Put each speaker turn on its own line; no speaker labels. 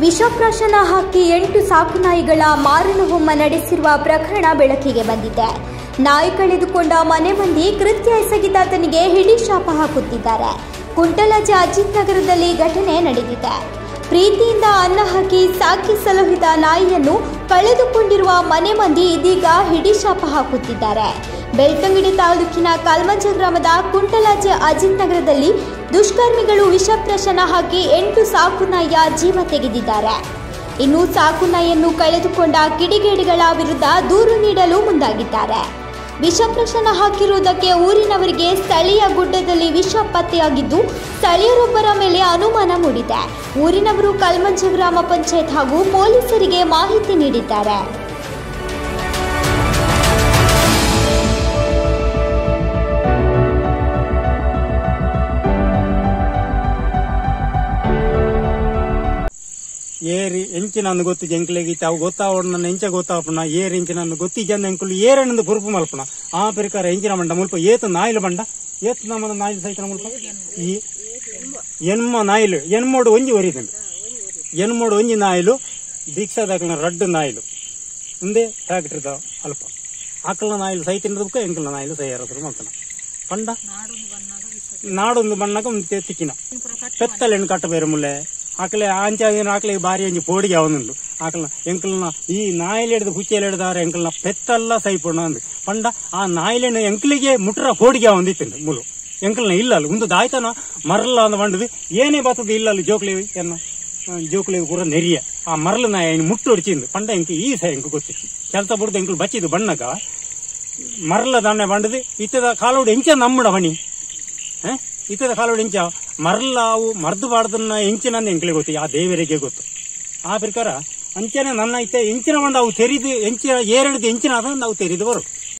ವಿಷಪ್ರಾಶನ ಹಾಕಿ ಎಂಟು ಸಾಕು ನಾಯಿಗಳ ಮಾರಣ ಹೋಮ ನಡೆಸಿರುವ ಪ್ರಕರಣ ಬೆಳಕಿಗೆ ಬಂದಿದೆ ನಾಯಿ ಕಳೆದುಕೊಂಡ ಮನೆ ಮಂದಿ ಕೃತ್ಯ ಎಸಗಿದಾತನಿಗೆ ಹಿಡಿ ಶಾಪ ಹಾಕುತ್ತಿದ್ದಾರೆ ಕುಂಟಲಜೆ ಅಜಿತ್ ನಗರದಲ್ಲಿ ಘಟನೆ ನಡೆದಿದೆ ಪ್ರೀತಿಯಿಂದ ಅನ್ನ ಹಾಕಿ ಸಾಕಿ ಸಲಹಿದ ನಾಯಿಯನ್ನು ಕಳೆದುಕೊಂಡಿರುವ ಮನೆ ಮಂದಿ ಇದೀಗ ಹಿಡಿ ಶಾಪ ಹಾಕುತ್ತಿದ್ದಾರೆ ಬೆಳ್ತಂಗಡಿ ತಾಲೂಕಿನ ಕಲ್ಮಂಜ ಗ್ರಾಮದ ಕುಂಟಲಾಜೆ ಅಜಿತ್ ನಗರದಲ್ಲಿ ದುಷ್ಕರ್ಮಿಗಳು ವಿಷಪ್ರಾಶನ ಹಾಕಿ ಎಂಟು ಸಾಕು ನಾಯಿಯ ಜೀವ ತೆಗೆದಿದ್ದಾರೆ ಇನ್ನು ಸಾಕು ನಾಯಿಯನ್ನು ಕಳೆದುಕೊಂಡ ಕಿಡಿಗೇಡಿಗಳ ವಿರುದ್ಧ ದೂರು ನೀಡಲು ಮುಂದಾಗಿದ್ದಾರೆ ವಿಷಪ್ರಾಶನ ಹಾಕಿರುವುದಕ್ಕೆ ಊರಿನವರಿಗೆ ಸ್ಥಳೀಯ ಗುಡ್ಡದಲ್ಲಿ ವಿಷ ಪತ್ತೆಯಾಗಿದ್ದು ಸ್ಥಳೀಯರೊಬ್ಬರ ಮೇಲೆ ಅನುಮಾನ ಮೂಡಿದೆ ಊರಿನವರು ಕಲ್ಮಂಜ ಗ್ರಾಮ ಪಂಚಾಯತ್ ಹಾಗೂ ಪೊಲೀಸರಿಗೆ ಮಾಹಿತಿ ನೀಡಿದ್ದಾರೆ
ಏರಿ ಎಂಚಿ ನನ್ನ ಗೊತ್ತು ಜಂಕ್ಲೆಗಿತ್ತು ಅವು ಗೊತ್ತಾವಡ್ ನನ್ನ ಎಂಚ ಗೊತ್ತಾಪಣ ಏರ್ ಎಂಚಿ ನನ್ನ ಗೊತ್ತಿ ಜನ ಎಂಕುಲು ಏರಣ್ಣಂದು ಪುರುಪು ಮಲ್ಪಣ ಆ ಪ್ರಕಾರ ಎಂಚಿನ ಬಂಡ ಮುಲ್ಪ ಏತು ನಾಯಿಲು ಬಂಡ ಏತು ನಮ್ಮನ ನಾಯಿಲು ಸಹಿತ ಮುಲ್ಪ ಈ ಎನ್ಮ ನಾಯಿಲು ಎನ್ಮೋಡು ಒಂಜಿ ಒರಿದಂಡು ಎನ್ಮೋಡು ಒಂಜಿ ನಾಯಿಲು ದೀಕ್ಷಾದಾಕಲ್ನ ರಡ್ಡು ನಾಯಿಲು ಮುಂದೆ ಟ್ರಾಕ್ಟರ್ದ ಅಲ್ಪ ಆಕಲ್ನ ನಾಯಿಲು ಸಹಿತ ಬುಕ್ಕ ಎಂಕಲ್ನ ನಾಯಿಲು ಸೈಯಾರಸರು ಮಲ್ಕನ ಪಂಡ ನಾಡೊಂದು ಬಣ್ಣಗ ಒಂದು ತಿಕ್ಕಿನ ಪೆತ್ತಲೆಣ್ಣು ಕಟ್ಟ ಬೇರೆ ಮುಲ್ಲೆ ಆಕಲೆ ಆಂಚ ಆಕಲೆ ಬಾರಿ ಅಂಜಿ ಪೋಡಿಗೆ ಅವನುಂಡು ಆಕಲ್ನ ಎಂಕಲ್ನ ಈ ನಾಯಿಲೆ ಹಿಡಿದು ಹುಚ್ಚೆಲೆ ಹಿಡಿದಾರೆ ಎಂಕಲ್ನ ಪೆತ್ತಲ್ಲ ಸೈಪುಣ ಅಂದು ಪಂಡ ಆ ನಾಯಿಲೆಣ್ಣು ಎಂಕಲಿಗೆ ಮುಟ್ರ ಪೋಡಿಗೆ ಒಂದಿತ್ತು ಮುಲು ಎಂಕಲ್ನ ಇಲ್ಲ ಅಲ್ಲ ಒಂದು ದಾಯ್ತನ ಮರಲ್ಲ ಅಂದ ಬಂಡದು ಏನೇ ಬರ್ತದೆ ಇಲ್ಲ ಅಲ್ಲಿ ಜೋಕ್ಲಿ ಎನ್ನ ಜೋಕ್ಲಿ ಪೂರ ನೆರಿಯ ಆ ಮರಲ ನಾಯಿ ಮುಟ್ಟು ಹೊಡಿಚಿಂದು ಪಂಡ ಎಂಕ ಈ ಸಹ ಎಂಕ ಗೊತ್ತಿತ್ತು ಕೆಲಸ ಬಿಡ್ದು ಎಂಕಲ್ ಬಚ್ಚಿದು ಬಣ್ಣಗ ಮರಲ ದಾಣೆ ಬಂಡದು ಇತ್ತದ ಕಾಲೋಡು ಎಂಚ ನಮ್ಮಡ ಬಣಿ ಹ? ಇತ್ತದ ಕಾಲೋಡು ಎಂಚ ಮರಲ ಅವು ಮರ್ದು ಬಾರ್ದನ್ನ ಎಂಚಿನಂದು ಎಂಕಲೆ ಗೊತ್ತು ಆ ದೇವರಿಗೆ ಗೊತ್ತು ಆ ಪ್ರಕಾರ ಅಂಚನೆ ನನ್ನ ಇತ್ತ ಎಂಚಿನ ಬಂದು ಅವು ತೆರಿದು ಎಂಚಿನ ಏರೆಡ್ದು ಎಂಚಿನ ಅದ ನಾವು ತೆರಿದು ಬರು